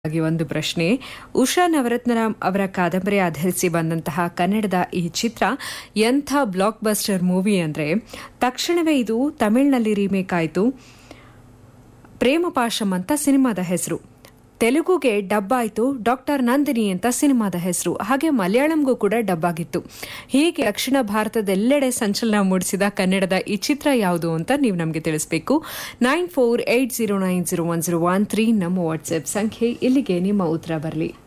ಹಾಗೆ ಒಂದು ಪ್ರಶ್ನೆ ಉಷಾ ನವರತ್ನರಾಮ್ ಅವರ ಕಾದಂಬರಿ ಆಧರಿಸಿ ಬಂದಂತಹ ಕನ್ನಡದ ಈ ಚಿತ್ರ ಎಂಥ ಬ್ಲಾಕ್ ಬಸ್ಟರ್ ಮೂವಿ ಅಂದ್ರೆ ತಕ್ಷಣವೇ ಇದು ತಮಿಳಿನಲ್ಲಿ ರೀಮೇಕ್ ಆಯಿತು ಪ್ರೇಮ ಪಾಶಂ ಅಂತ ಸಿನಿಮಾದ ಹೆಸರು ತೆಲುಗುಗೆ ಡಬ್ ಆಯಿತು ಡಾಕ್ಟರ್ ನಂದಿನಿ ಅಂತ ಸಿನಿಮಾದ ಹೆಸರು ಹಾಗೆ ಮಲಯಾಳಂಗೂ ಕೂಡ ಡಬ್ ಆಗಿತ್ತು ಹೀಗೆ ದಕ್ಷಿಣ ಭಾರತದೆಲ್ಲೆಡೆ ಸಂಚಲನ ಮೂಡಿಸಿದ ಕನ್ನಡದ ಈ ಚಿತ್ರ ಯಾವುದು ಅಂತ ನೀವು ನಮಗೆ ತಿಳಿಸಬೇಕು nine four eight zero nine zero one zero one three ನಮ್ಮ ವಾಟ್ಸ್ಆಪ್ ಸಂಖ್ಯೆ ಇಲ್ಲಿಗೆ ನಿಮ್ಮ ಉತ್ತರ ಬರಲಿ